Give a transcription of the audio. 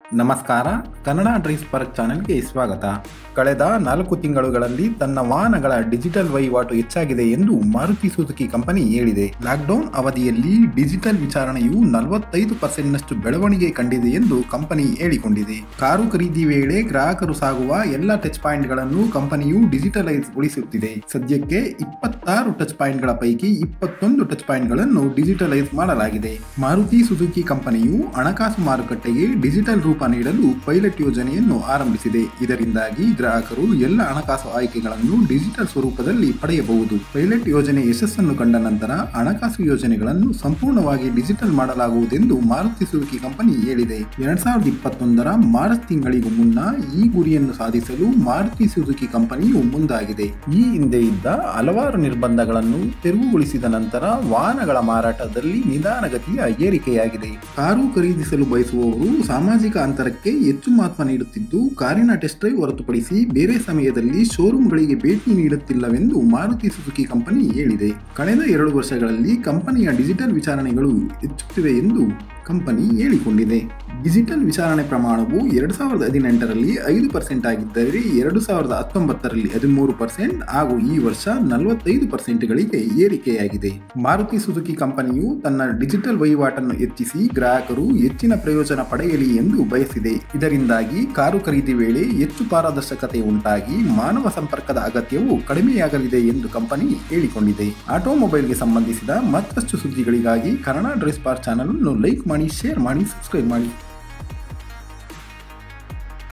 ನಮಸ್ಕಾರ Kannada drive spark ಚಾನೆಲ್ಗೆ ಸ್ವಾಗತ ಕಳೆದ ನಾಲ್ಕು ತಿಂಗಳುಗಳಲ್ಲಿ ತನ್ನ ವಾಹನಗಳ ಡಿಜಿಟಲ್ ವಹಿವಾಟು ಹೆಚ್ಚಾಗಿದೆ ಎಂದು ಮಾರುತಿ ಸುಜುಕಿ ಕಂಪನಿ ಹೇಳಿದೆ ಲಾಕ್ಡೌನ್ ಅವಧಿಯಲ್ಲಿ ಡಿಜಿಟಲ್ ವಿಚಾರಣೆಯು ನಲವತ್ತೈದು ಪರ್ಸೆಂಟ್ನಷ್ಟು ಬೆಳವಣಿಗೆ ಕಂಡಿದೆ ಎಂದು ಕಂಪನಿ ಹೇಳಿಕೊಂಡಿದೆ ಕಾರು ಖರೀದಿ ವೇಳೆ ಗ್ರಾಹಕರು ಸಾಗುವ ಎಲ್ಲ ಟಚ್ ಪಾಯಿಂಟ್ಗಳನ್ನು ಕಂಪನಿಯು ಡಿಜಿಟಲೈಸ್ ಗೊಳಿಸುತ್ತಿದೆ ಸದ್ಯಕ್ಕೆ ಇಪ್ಪತ್ತಾರು ಟಚ್ ಪಾಯಿಂಟ್ಗಳ ಪೈಕಿ ಇಪ್ಪತ್ತೊಂದು ಟಚ್ ಪಾಯಿಂಟ್ಗಳನ್ನು ಡಿಜಿಟಲೈಸ್ ಮಾಡಲಾಗಿದೆ ಮಾರುತಿ ಸುಜುಕಿ ಕಂಪನಿಯು ಹಣಕಾಸು ಮಾರುಕಟ್ಟೆಗೆ ಡಿಜಿಟಲ್ ರೂಪ ನೀಡಲು ಪೈಲಟ್ ಯೋಜನೆಯನ್ನು ಆರಂಭಿಸಿದೆ ಇದರಿಂದಾಗಿ ಗ್ರಾಹಕರು ಎಲ್ಲ ಹಣಕಾಸು ಆಯ್ಕೆಗಳನ್ನು ಡಿಜಿಟಲ್ ಸ್ವರೂಪದಲ್ಲಿ ಪಡೆಯಬಹುದು ಪೈಲಟ್ ಯೋಜನೆ ಯಶಸ್ಸನ್ನು ಕಂಡ ನಂತರ ಹಣಕಾಸು ಯೋಜನೆಗಳನ್ನು ಸಂಪೂರ್ಣವಾಗಿ ಡಿಜಿಟಲ್ ಮಾಡಲಾಗುವುದೆಂದು ಮಾರುತಿ ಸುಜುಕಿ ಕಂಪನಿ ಹೇಳಿದೆ ಎರಡ್ ಸಾವಿರದ ಇಪ್ಪತ್ತೊಂದರ ಮಾರ್ಚ್ ತಿಂಗಳಿಗೂ ಮುನ್ನ ಈ ಗುರಿಯನ್ನು ಸಾಧಿಸಲು ಮಾರುತಿ ಸುಜುಕಿ ಕಂಪನಿಯು ಮುಂದಾಗಿದೆ ಈ ಹಿಂದೆ ಇದ್ದ ಹಲವಾರು ನಿರ್ಬಂಧಗಳನ್ನು ತೆರವುಗೊಳಿಸಿದ ನಂತರ ವಾಹನಗಳ ಮಾರಾಟದಲ್ಲಿ ನಿಧಾನಗತಿಯ ಏರಿಕೆಯಾಗಿದೆ ಕಾರು ಖರೀದಿಸಲು ಬಯಸುವವರು ಸಾಮಾಜಿಕ ಅಂತರಕ್ಕೆ ಹೆಚ್ಚು ಮಹತ್ವ ನೀಡುತ್ತಿದ್ದು ಕಾರಿನ ಟೆಸ್ಟ್ ಡ್ರೈವ್ ಹೊರತುಪಡಿಸಿ ಬೇರೆ ಸಮಯದಲ್ಲಿ ಶೋರೂಮ್ಗಳಿಗೆ ಭೇಟಿ ನೀಡುತ್ತಿಲ್ಲವೆಂದು ಮಾರುತಿ ಸುಜುಕಿ ಕಂಪನಿ ಹೇಳಿದೆ ಕಳೆದ ಎರಡು ವರ್ಷಗಳಲ್ಲಿ ಕಂಪನಿಯ ಡಿಜಿಟಲ್ ವಿಚಾರಣೆಗಳು ಹೆಚ್ಚುತ್ತಿವೆ ಎಂದು ಕಂಪನಿ ಹೇಳಿಕೊಂಡಿದೆ ಡಿಜಿಟಲ್ ವಿಚಾರಣೆ ಪ್ರಮಾಣವು ಎರಡು ಸಾವಿರದ ಹದಿನೆಂಟರಲ್ಲಿ ಐದು ಪರ್ಸೆಂಟ್ ಆಗಿದ್ದರೆ ಎರಡು ಸಾವಿರದ ಹತ್ತೊಂಬತ್ತರಲ್ಲಿ ಹದಿಮೂರು ಪರ್ಸೆಂಟ್ ಹಾಗೂ ಈ ವರ್ಷ ನಲವತ್ತೈದು ಪರ್ಸೆಂಟ್ಗಳಿಗೆ ಏರಿಕೆಯಾಗಿದೆ ಮಾರುತಿ ಸುಜುಕಿ ಕಂಪನಿಯು ತನ್ನ ಡಿಜಿಟಲ್ ವಹಿವಾಟನ್ನು ಹೆಚ್ಚಿಸಿ ಗ್ರಾಹಕರು ಹೆಚ್ಚಿನ ಪ್ರಯೋಜನ ಪಡೆಯಲಿ ಎಂದು ಬಯಸಿದೆ ಇದರಿಂದಾಗಿ ಕಾರು ಖರೀದಿ ವೇಳೆ ಹೆಚ್ಚು ಪಾರದರ್ಶಕತೆ ಉಂಟಾಗಿ ಮಾನವ ಸಂಪರ್ಕದ ಅಗತ್ಯವು ಕಡಿಮೆಯಾಗಲಿದೆ ಎಂದು ಕಂಪನಿ ಹೇಳಿಕೊಂಡಿದೆ ಆಟೋಮೊಬೈಲ್ಗೆ ಸಂಬಂಧಿಸಿದ ಮತ್ತಷ್ಟು ಸುದ್ದಿಗಳಿಗಾಗಿ ಕನ್ನಡ ಡ್ರೆಸ್ ಪಾರ್ ಚಾನಲ್ ಅನ್ನು ಲೈಕ್ ಮಾಡಿ ಶೇರ್ ಮಾಡಿ ಸಬ್ಸ್ಕ್ರೈಬ್ ಮಾಡಿ